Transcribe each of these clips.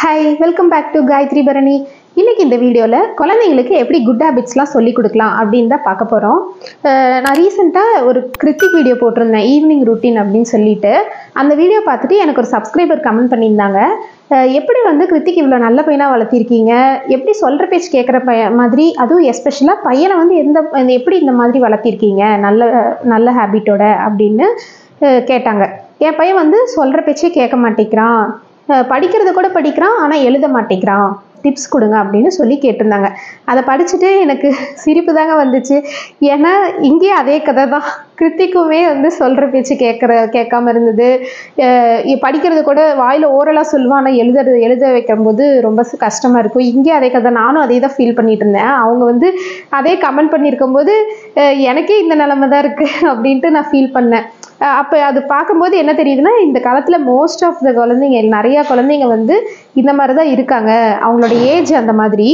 hi welcome back to Gayathri Bharani இன்னைக்கு இந்த வீடியோவில் குழந்தைங்களுக்கு எப்படி குட் ஹேபிட்ஸ்லாம் சொல்லி கொடுக்கலாம் அப்படின்னு தான் பார்க்க போகிறோம் நான் ரீசெண்டாக ஒரு கிருத்திக் வீடியோ போட்டிருந்தேன் ஈவினிங் ரூட்டீன் அப்படின்னு சொல்லிட்டு அந்த வீடியோ பார்த்துட்டு எனக்கு ஒரு சப்ஸ்கிரைபர் கமெண்ட் பண்ணியிருந்தாங்க அஹ் எப்படி வந்து கிருத்திக் இவ்வளோ நல்ல பையனாக வளர்த்திருக்கீங்க எப்படி சொல்கிற பேச்சு கேட்குற பைய மாதிரி அதுவும் எஸ்பெஷலாக பையனை வந்து எந்த இந்த- எப்படி இந்த மாதிரி வளர்த்திருக்கீங்க நல்ல நல்ல ஹேபிட்டோட அப்படின்னு அஹ் கேட்டாங்க என் பையன் வந்து சொல்கிற பேச்சே கேட்க மாட்டேங்கிறான் அஹ் படிக்கிறத கூட படிக்கிறான் ஆனால் எழுத மாட்டேங்கிறான் டிப்ஸ் கொடுங்க அப்படின்னு சொல்லி கேட்டிருந்தாங்க அதை படிச்சுட்டு எனக்கு சிரிப்பு தாங்க வந்துச்சு ஏன்னா இங்கேயும் அதே கதை தான் கிருத்திக்குமே வந்து சொல்கிற பேச்சு கேட்குற கேட்காம இருந்தது அஹ் இ- படிக்கிறது கூட வாயில் ஓரலாக சொல்லுவான் ஆனால் எழுதுறது எழுத வைக்கும்போது ரொம்ப ச- கஷ்டமா இருக்கும் இங்கேயும் அதே கதை நானும் அதே தான் ஃபீல் பண்ணிட்டு இருந்தேன் அவங்க வந்து அதே கமெண்ட் பண்ணியிருக்கும்போது அஹ் எனக்கே இந்த நிலமை தான் இருக்குது அப்படின்ட்டு நான் ஃபீல் பண்ணேன் அஹ் அப்போ அது பார்க்கும்போது என்ன தெரியுதுன்னா இந்த காலத்தில் மோஸ்ட் ஆஃப் த குழந்தைங்க நிறையா குழந்தைங்க வந்து இந்த மாதிரி தான் இருக்காங்க அவங்களோட ஏஜ் அந்த மாதிரி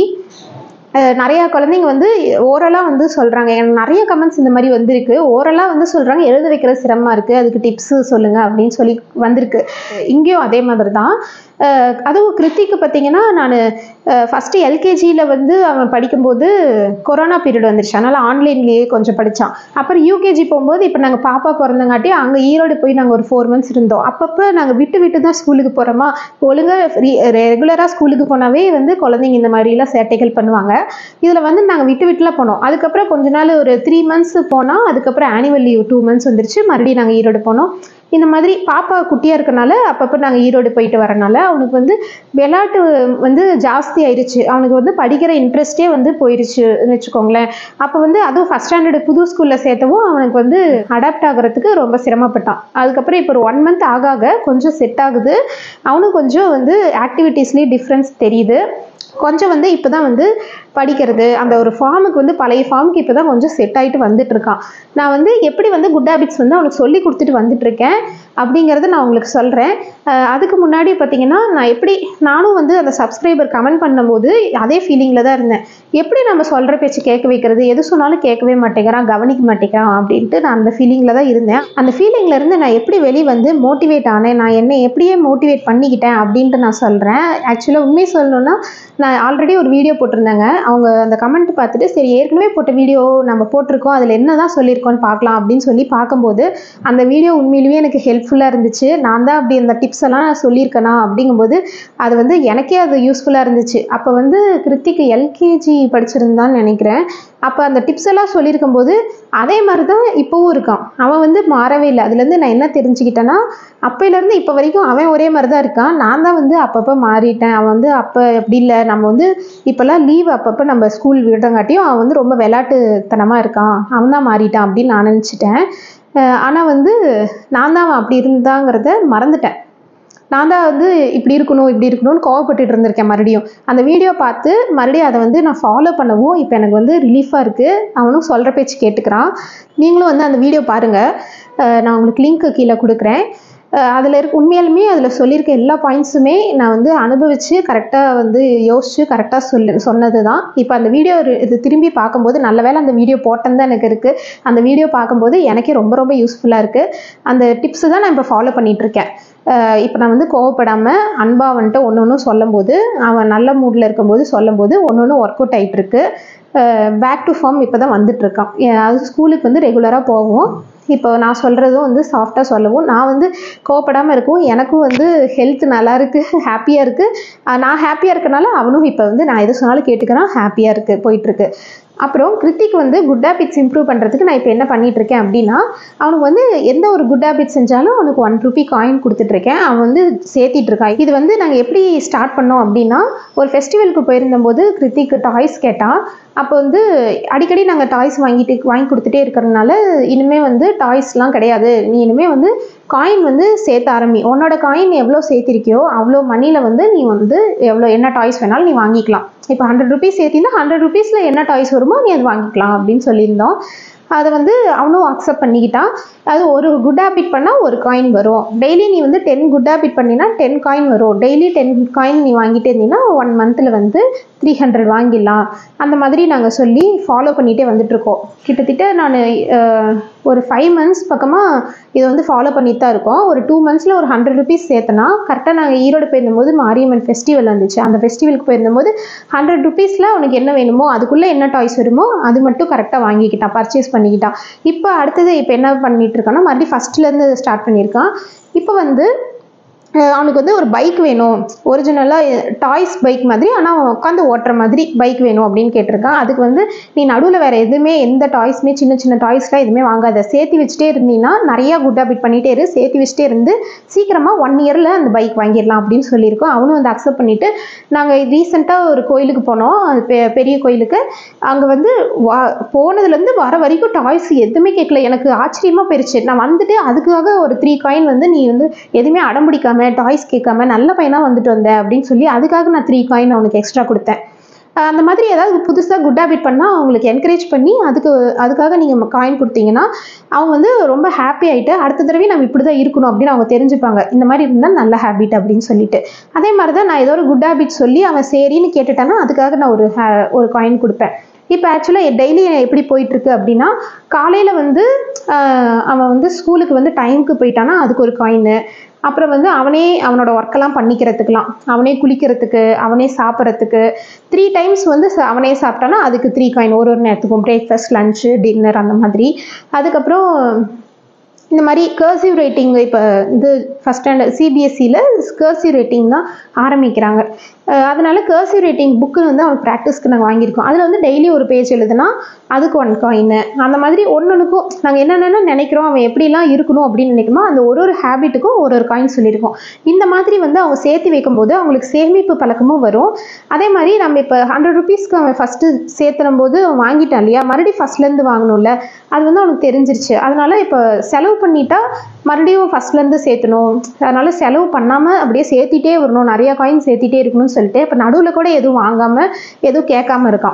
அஹ் நிறையா குழந்தைங்க வந்து ஓரலாக வந்து சொல்கிறாங்க எனக்கு நிறைய கமெண்ட்ஸ் இந்த மாதிரி வந்திருக்கு ஓரலாக வந்து சொல்கிறாங்க எழுத வைக்கிறது சிரமமாக இருக்குது அதுக்கு டிப்ஸு சொல்லுங்கள் அப்படின்னு சொல்லி வந்திருக்கு இங்கேயும் அதே மாதிரி தான் அஹ் அதுவும் கிருத்திக்கு பார்த்தீங்கன்னா நான் ஃபஸ்ட்டு எல்கேஜியில் வந்து அவன் படிக்கும்போது கொரோனா பீரியட் வந்துருச்சு அதனால் ஆன்லைன்லேயே கொஞ்சம் படித்தான் அப்புறம் யூகேஜி போகும்போது இப்போ நாங்கள் பாப்பா பிறந்தங்காட்டி அங்கே ஈரோடு போய் நாங்கள் ஒரு ஃபோர் மந்த்ஸ் இருந்தோம் அப்பப்போ நாங்கள் விட்டு விட்டு தான் ஸ்கூலுக்கு போகிறோமா ஒழுங்காக ரெகுலராக ஸ்கூலுக்கு போனாவே வந்து குழந்தைங்க இந்த மாதிரிலாம் சேட்டைகள் பண்ணுவாங்க இதில் வந்து நாங்கள் விட்டு விட்டுலாம் போனோம் அதுக்கப்புறம் கொஞ்ச நாள் ஒரு த்ரீ மந்த்ஸ் போனால் அதுக்கப்புறம் ஆனுவல் லீவ் டூ மந்த்ஸ் வந்துருச்சு மறுபடியும் நாங்கள் ஈரோடு போனோம் இந்த மாதிரி பாப்பா குட்டியாக இருக்கனால அப்பப்போ நாங்கள் ஈரோடு போயிட்டு வரனால அவனுக்கு வந்து விளையாட்டு வந்து ஜாஸ்தி ஆயிடுச்சு அவனுக்கு வந்து படிக்கிற இன்ட்ரெஸ்டே வந்து போயிடுச்சுன்னு வச்சுக்கோங்களேன் அப்போ வந்து அதுவும் ஃபஸ்ட் ஸ்டாண்டர்டு புது ஸ்கூலில் சேர்த்தவும் அவனுக்கு வந்து அடாப்ட் ஆகுறதுக்கு ரொம்ப சிரமப்பட்டான் அதுக்கப்புறம் இப்போ ஒரு ஒன் மந்த் ஆக ஆக கொஞ்சம் செட் ஆகுது அவனும் கொஞ்சம் வந்து ஆக்டிவிட்டீஸ்லேயே டிஃப்ரென்ஸ் தெரியுது கொஞ்சம் வந்து இப்போ தான் வந்து படிக்கிறது அந்த ஒரு ஃபார்முக்கு வந்து பழைய ஃபார்முக்கு இப்போ தான் கொஞ்சம் செட் ஆகிட்டு வந்துட்டு இருக்கான் நான் வந்து எப்படி வந்து குட் ஹேபிட்ஸ் வந்து அவனுக்கு சொல்லி கொடுத்துட்டு வந்துட்டு இருக்கேன் அப்படிங்கிறத நான் உங்களுக்கு சொல்கிறேன் அதுக்கு முன்னாடி பார்த்தீங்கன்னா நான் எப்படி நானும் வந்து அந்த சப்ஸ்கிரைபர் கமெண்ட் பண்ணும்போது அதே ஃபீலிங்கில் தான் இருந்தேன் எப்படி நம்ம சொல்கிற பேச்சு கேட்க வைக்கிறது எது சொன்னாலும் கேட்கவே மாட்டேங்கிறான் கவனிக்க மாட்டேங்கிறான் அப்படின்ட்டு நான் அந்த ஃபீலிங்கில் தான் இருந்தேன் அந்த ஃபீலிங்ல இருந்து நான் எப்படி வெளியே வந்து மோட்டிவேட் ஆனேன் நான் என்னை எப்படியே மோட்டிவேட் பண்ணிக்கிட்டேன் அப்படின்ட்டு நான் சொல்கிறேன் ஆக்சுவலாக உண்மை சொல்லணும்னா நான் ஆல்ரெடி ஒரு வீடியோ போட்டிருந்தேங்க அவங்க அந்த கமெண்ட் பார்த்துட்டு சரி ஏற்கனவே போட்ட வீடியோ நம்ம போட்டிருக்கோம் அதில் என்ன தான் சொல்லியிருக்கோன்னு பார்க்கலாம் அப்படின்னு சொல்லி பார்க்கும்போது அந்த வீடியோ உண்மையிலுமே எனக்கு ஹெல்ப்ஃபுல்லாக இருந்துச்சு நான் தான் அப்படி அந்த டிப்ஸ் எல்லாம் நான் சொல்லியிருக்கேனா அப்படிங்கும்போது அது வந்து எனக்கே அது யூஸ்ஃபுல்லாக இருந்துச்சு அப்போ வந்து கிருத்திக்கு எல்கேஜி படிச்சிருந்தான்னு நினைக்கிறேன் அப்போ அந்த டிப்ஸ் எல்லாம் சொல்லியிருக்கும் போது அதே மாதிரி தான் இப்போவும் இருக்கான் அவன் வந்து மாறவே இல்லை அதுலேருந்து நான் என்ன தெரிஞ்சுக்கிட்டேன்னா அப்போலேருந்து இப்போ வரைக்கும் அவன் ஒரே மாதிரி தான் இருக்கான் நான் தான் வந்து அப்பப்போ மாறிட்டேன் அவன் வந்து அப்போ அப்படி இல்லை நம்ம வந்து இப்போல்லாம் லீவ் அப்பப்போ நம்ம ஸ்கூல் விடுறங்காட்டியும் அவன் வந்து ரொம்ப விளையாட்டுத்தனமாக இருக்கான் அவன் தான் மாறிட்டான் அப்படின்னு நான் நினச்சிட்டேன் ஆனால் வந்து நான் தான் அவன் அப்படி இருந்தாங்கிறத மறந்துட்டேன் நான் தான் வந்து இப்படி இருக்கணும் இப்படி இருக்கணும்னு கோவப்பட்டுட்டு இருந்திருக்கேன் மறுபடியும் அந்த வீடியோ பார்த்து மறுபடியும் அதை வந்து நான் ஃபாலோ பண்ணவும் இப்போ எனக்கு வந்து ரிலீஃபாக இருக்குது அவனும் சொல்கிற பேச்சு கேட்டுக்கிறான் நீங்களும் வந்து அந்த வீடியோ பாருங்கள் நான் உங்களுக்கு லிங்க் கீழே கொடுக்குறேன் அதில் இருக்க உண்மையாலுமே அதில் சொல்லியிருக்க எல்லா பாயிண்ட்ஸுமே நான் வந்து அனுபவித்து கரெக்டாக வந்து யோசித்து கரெக்டாக சொல்லு சொன்னது தான் இப்போ அந்த வீடியோ இது திரும்பி பார்க்கும்போது நல்ல வேளை அந்த வீடியோ போட்டேன் தான் எனக்கு இருக்குது அந்த வீடியோ பார்க்கும்போது எனக்கே ரொம்ப ரொம்ப யூஸ்ஃபுல்லாக இருக்குது அந்த டிப்ஸு தான் நான் இப்போ ஃபாலோ பண்ணிகிட்ருக்கேன் இப்போ நான் வந்து கோவப்படாமல் அன்பாக வந்துட்டு ஒன்று ஒன்று சொல்லும்போது அவன் நல்ல மூடில் இருக்கும்போது சொல்லும்போது ஒன்று ஒன்று ஒர்க் அவுட் ஆகிட்டுருக்கு பேக் டு ஃபார்ம் இப்போ தான் வந்துட்டுருக்கான் அது ஸ்கூலுக்கு வந்து ரெகுலராக போவோம் இப்போ நான் சொல்கிறதும் வந்து சாஃப்டாக சொல்லவும் நான் வந்து கோவப்படாமல் இருக்கவும் எனக்கும் வந்து ஹெல்த் நல்லா இருக்குது ஹாப்பியாக இருக்குது நான் ஹாப்பியாக இருக்கனால அவனும் இப்போ வந்து நான் எது சொன்னாலும் கேட்டுக்கிறான் ஹாப்பியாக இருக்குது போயிட்டுருக்கு அப்புறம் கிருத்திக் வந்து குட் ஹேபிட்ஸ் இம்ப்ரூவ் பண்ணுறதுக்கு நான் இப்போ என்ன பண்ணிட்டு இருக்கேன் அப்படின்னா அவனுக்கு வந்து எந்த ஒரு குட் ஹேபிட் செஞ்சாலும் அவனுக்கு ஒன் ருபி காயின் கொடுத்துட்ருக்கேன் அவன் வந்து சேர்த்திட்டு இருக்கான் இது வந்து நாங்கள் எப்படி ஸ்டார்ட் பண்ணோம் அப்படின்னா ஒரு ஃபெஸ்டிவலுக்கு போயிருந்தபோது கிருத்திக் டாய்ஸ் கேட்டான் அப்போ வந்து அடிக்கடி நாங்கள் டாய்ஸ் வாங்கிட்டு வாங்கி கொடுத்துட்டே இருக்கிறதுனால இனிமேல் வந்து டாய்ஸ்லாம் கிடையாது நீ இனிமேல் வந்து காயின் வந்து சேர்த்த ஆரம்பி உன்னோட காயின் எவ்வளோ சேர்த்திருக்கியோ அவ்வளோ மணியில் வந்து நீ வந்து எவ்வளோ என்ன டாய்ஸ் வேணாலும் நீ வாங்கிக்கலாம் இப்போ ஹண்ட்ரட் ருபீஸ் சேர்த்தினா ஹண்ட்ரட் ருபீஸில் என்ன டாய்ஸ் வருமோ நீ அது வாங்கிக்கலாம் அப்படின்னு சொல்லியிருந்தோம் அதை வந்து அவனும் அக்செப்ட் பண்ணிக்கிட்டான் அது ஒரு குட் ஹேபிட் பண்ணால் ஒரு காயின் வரும் டெய்லி நீ வந்து டென் குட் ஹேபிட் பண்ணினா டென் காயின் வரும் டெய்லி டென் காயின் நீ வாங்கிட்டே இருந்தீங்கன்னா ஒன் மந்தில் வந்து த்ரீ ஹண்ட்ரட் வாங்கிடலாம் அந்த மாதிரி நாங்கள் சொல்லி ஃபாலோ பண்ணிகிட்டே வந்துட்டுருக்கோம் கிட்டத்தட்ட நான் ஒரு ஃபைவ் மந்த்ஸ் பக்கமாக இதை வந்து ஃபாலோ பண்ணிட்டு தான் இருக்கோம் ஒரு டூ மந்த்ஸில் ஒரு ஹண்ட்ரட் ருபீஸ் சேர்த்தனா கரெக்டாக நாங்கள் ஈரோடு போயிருந்தபோது மாரியம்மன் ஃபெஸ்டிவல் வந்துச்சு அந்த ஃபெஸ்டிவலுக்கு போயிருந்தபோது ஹண்ட்ரட் ருபீஸில் உனக்கு என்ன வேணுமோ அதுக்குள்ளே என்ன டாய்ஸ் வருமோ அது மட்டும் கரெக்டாக வாங்கிக்கிட்டான் பர்ச்சேஸ் பண்ணிக்கிட்டான் இப்போ அடுத்தது இப்போ என்ன பண்ணிட்டு இருக்கான்னா மறுபடியும் ஃபஸ்ட்லேருந்து ஸ்டார்ட் பண்ணியிருக்கான் இப்போ வந்து அஹ் அவனுக்கு வந்து ஒரு பைக் வேணும் ஒரிஜினலாக டாய்ஸ் பைக் மாதிரி ஆனால் அவன் உட்காந்து ஓட்டுற மாதிரி பைக் வேணும் அப்படின்னு கேட்டிருக்கான் அதுக்கு வந்து நீ நடுவில் வேறு எதுவுமே எந்த டாய்ஸுமே சின்ன சின்ன டாய்ஸ்லாம் எதுவுமே வாங்காத சேர்த்து வச்சுட்டே இருந்தீங்கன்னா நிறையா குட் ஹாபிட் பண்ணிகிட்டே இரு சேர்த்து வச்சுட்டே இருந்து சீக்கிரமாக ஒன் இயரில் அந்த பைக் வாங்கிடலாம் அப்படின்னு சொல்லியிருக்கோம் அவனும் வந்து அக்செப்ட் பண்ணிவிட்டு நாங்கள் ரீசெண்டாக ஒரு கோயிலுக்கு போனோம் அது பெ- பெரிய கோயிலுக்கு அங்கே வந்து வா போனதுலேருந்து வர வரைக்கும் டாய்ஸ் எதுவுமே கேட்கல எனக்கு ஆச்சரியமாக போயிருச்சு நான் வந்துட்டு அதுக்காக ஒரு த்ரீ காயின் வந்து நீ வந்து எதுவுமே அடம் பிடிக்காம டாய்ஸ் கேட்காம நல்ல பையனாக வந்துட்டு வந்த அப்படின்னு சொல்லி அதுக்காக நான் த்ரீ காயின் அவனுக்கு எக்ஸ்ட்ரா கொடுத்தேன் அஹ் அந்த மாதிரி ஏதாவது புதுசாக குட் ஹேபிட் பண்ணால் அவங்களுக்கு என்கரேஜ் பண்ணி அதுக்கு அதுக்காக நீங்கள் காயின் கொடுத்தீங்கன்னா அவங்க வந்து ரொம்ப ஹாப்பி ஆகிட்டு அடுத்த தடவை நம்ம இப்படி தான் இருக்கணும் அப்படின்னு அவங்க தெரிஞ்சுப்பாங்க இந்த மாதிரி இருந்தால் நல்ல ஹேபிட் அப்படின்னு சொல்லிட்டு அதே மாதிரி தான் நான் ஏதோ ஒரு குட் ஹேபிட் சொல்லி அவன் சரின்னு கேட்டுட்டானா அதுக்காக நான் ஒரு ha- ஒரு காயின் கொடுப்பேன் இப்போ ஆக்சுவலாக டெய்லி எப்படி போயிட்டுருக்கு அப்படின்னா காலையில் வந்து ஆஹ் அவன் வந்து ஸ்கூலுக்கு வந்து டைமுக்கு போயிட்டானா அதுக்கு ஒரு காயின் அப்புறம் வந்து அவனே அவனோட ஒர்க்கெல்லாம் பண்ணிக்கிறதுக்கெலாம் அவனே குளிக்கிறதுக்கு அவனே சாப்பிட்றதுக்கு த்ரீ டைம்ஸ் வந்து ச- அவனே சாப்பிட்டானா அதுக்கு த்ரீ காயின் ஒரு ஒரு நேரத்துக்கும் பிரேக்ஃபாஸ்ட் லஞ்சு டின்னர் அந்த மாதிரி அதுக்கப்புறம் இந்த மாதிரி கர்சிவ் ரைட்டிங் இப்போ இது ஃபஸ்ட் ஸ்டாண்டர்ட் சிபிஎஸ்சியில் கர்சிவ் ரைட்டிங் தான் ஆரம்பிக்கிறாங்க அஹ் அதனால கர்சிவ் ரைட்டிங் புக்கு வந்து அவன் ப்ராக்டிஸ்க்கு நாங்கள் வாங்கியிருக்கோம் அதில் வந்து டெய்லி ஒரு பேஜ் எழுதுனா அதுக்கு ஒன் காயின் அந்த மாதிரி ஒன்னொன்றுக்கும் நாங்கள் என்னென்ன நினைக்கிறோம் அவன் எப்படிலாம் இருக்கணும் அப்படின்னு நினைக்கிறோமோ அந்த ஒரு ஒரு ஹேபிட்டுக்கும் ஒரு ஒரு காயின் சொல்லியிருக்கோம் இந்த மாதிரி வந்து அவங்க சேர்த்து வைக்கும்போது அவங்களுக்கு சேமிப்பு பழக்கமும் வரும் அதே மாதிரி நம்ம இப்போ ஹண்ட்ரட் ருபீஸ்க்கு அவன் ஃபஸ்ட்டு சேர்த்துனும் போது அவன் வாங்கிட்டான் இல்லையா மறுபடியும் ஃபஸ்ட்லேருந்து வாங்கணும்ல அது வந்து அவனுக்கு தெரிஞ்சிருச்சு அதனால இப்போ செலவு பண்ணிட்டா மறுபடியும் ஃபஸ்ட்லேருந்து சேர்த்தணும் அதனால செலவு பண்ணாமல் அப்படியே சேர்த்திட்டே வரணும் நிறைய காயின் சேர்த்திட்டே இருக்கணும்னு சொல்லிட்டு இப்போ நடுவில் கூட எதுவும் வாங்காமல் எதுவும் கேட்காம இருக்கான்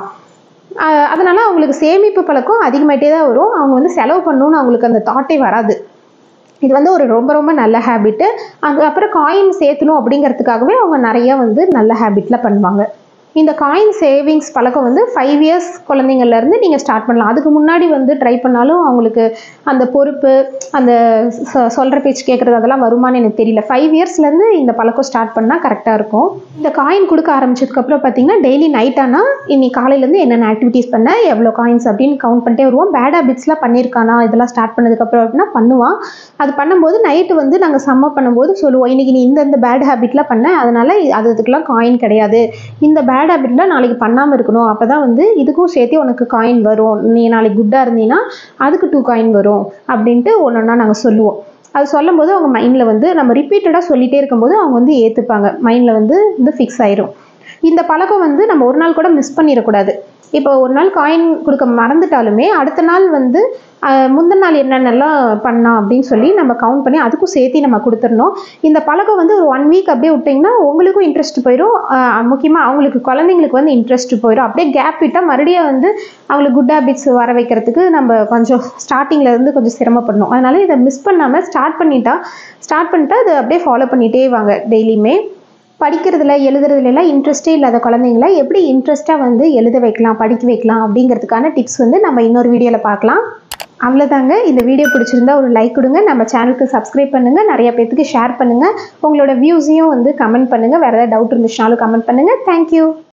ஆஹ் அதனால அவங்களுக்கு சேமிப்பு பழக்கம் அதிகமாயிட்டே தான் வரும் அவங்க வந்து செலவு பண்ணணும்னு அவங்களுக்கு அந்த தாட்டே வராது இது வந்து ஒரு ரொம்ப ரொம்ப நல்ல ஹேபிட்டு அதுக்கப்புறம் காயின் சேர்த்தணும் அப்படிங்கிறதுக்காகவே அவங்க நிறைய வந்து நல்ல ஹேபிட்டில் பண்ணுவாங்க இந்த காயின் சேவிங்ஸ் பழக்கம் வந்து ஃபைவ் இயர்ஸ் குழந்தைங்கள்லேருந்து நீங்கள் ஸ்டார்ட் பண்ணலாம் அதுக்கு முன்னாடி வந்து ட்ரை பண்ணாலும் அவங்களுக்கு அந்த பொறுப்பு அந்த சொ- சொல்ற பேச்சு கேட்குறது அதெல்லாம் வருமானு எனக்கு தெரியல ஃபைவ் இயர்ஸ்லேருந்து இந்த பழக்கம் ஸ்டார்ட் பண்ணால் கரெக்டாக இருக்கும் இந்த காயின் கொடுக்க ஆரம்பிச்சதுக்கப்புறம் பார்த்தீங்கன்னா டெய்லி நைட் ஆனால் இன்னைக்கு காலையிலேருந்து என்னென்ன ஆக்டிவிட்டீஸ் பண்ண எவ்வளோ காயின்ஸ் அப்படின்னு கவுண்ட் பண்ணிட்டே வருவோம் பேட் ஹேபிட்ஸ்லாம் பண்ணியிருக்கானா இதெல்லாம் ஸ்டார்ட் பண்ணதுக்கப்புறம் அப்படின்னா பண்ணுவான் அது பண்ணும்போது நைட்டு வந்து நாங்கள் சம்ம பண்ணும்போது சொல்லுவோம் இன்னைக்கு நீ இந்த இந்த பேட் ஹேபிட்லாம் பண்ண அதனால அது அதுக்கெல்லாம் காயின் கிடையாது இந்த பேட் ஹேபிட்லாம் நாளைக்கு பண்ணாமல் இருக்கணும் அப்போ தான் வந்து இதுக்கும் சேர்த்து உனக்கு காயின் வரும் நீ நாளைக்கு குட்டாக இருந்தீங்கன்னா அதுக்கு டூ காயின் வரும் அப்படின்ட்டு ஒன்று ஒன்றா நாங்கள் சொல்லுவோம் அது சொல்லும்போது அவங்க மைண்டில் வந்து நம்ம ரிப்பீட்டடாக சொல்லிகிட்டே இருக்கும்போது அவங்க வந்து ஏற்றுப்பாங்க மைண்டில் வந்து வந்து ஃபிக்ஸ் ஆயிரும் இந்த பழக்கம் வந்து நம்ம ஒரு நாள் கூட மிஸ் பண்ணிடக்கூடாது இப்போ ஒரு நாள் காயின் கொடுக்க மறந்துட்டாலுமே அடுத்த நாள் வந்து ஆஹ், முந்தின நாள் என்னென்னலாம் பண்ணான் அப்படின்னு சொல்லி நம்ம கவுண்ட் பண்ணி அதுக்கும் சேர்த்து நம்ம கொடுத்துடணும் இந்த பழக்கம் வந்து ஒரு ஒன் வீக் அப்படியே விட்டிங்கன்னா உங்களுக்கும் இன்ட்ரெஸ்ட் போயிடும் முக்கியமாக அவங்களுக்கு குழந்தைங்களுக்கு வந்து இன்ட்ரெஸ்ட் போயிடும் அப்படியே கேப் விட்டால் மறுபடியும் வந்து அவங்களுக்கு குட் ஹேபிட்ஸ் வர வைக்கிறதுக்கு நம்ம கொஞ்சம் ஸ்டார்டிங்கில் இருந்து கொஞ்சம் சிரமப்படணும் அதனால இதை மிஸ் பண்ணாமல் ஸ்டார்ட் பண்ணிட்டா ஸ்டார்ட் பண்ணிட்டா அதை அப்படியே ஃபாலோ பண்ணிகிட்டே வாங்க டெய்லியுமே படிக்கிறதுல எழுதுறதுல எல்லாம் இன்ட்ரெஸ்டே இல்லாத குழந்தைங்கள எப்படி இன்ட்ரெஸ்ட்டாக வந்து எழுத வைக்கலாம் படிக்க வைக்கலாம் அப்படிங்கிறதுக்கான டிப்ஸ் வந்து நம்ம இன்னொரு வீடியோவில் பார்க்கலாம் அவ்வளோதாங்க இந்த வீடியோ பிடிச்சிருந்தா ஒரு லைக் கொடுங்க நம்ம சேனலுக்கு சப்ஸ்கிரைப் பண்ணுங்கள் நிறைய பேத்துக்கு ஷேர் பண்ணுங்கள் உங்களோட வியூஸையும் வந்து கமெண்ட் பண்ணுங்கள் வேறு ஏதாவது டவுட் இருந்துச்சுனாலும் கமெண்ட் பண்ணுங்கள் தேங்க்யூ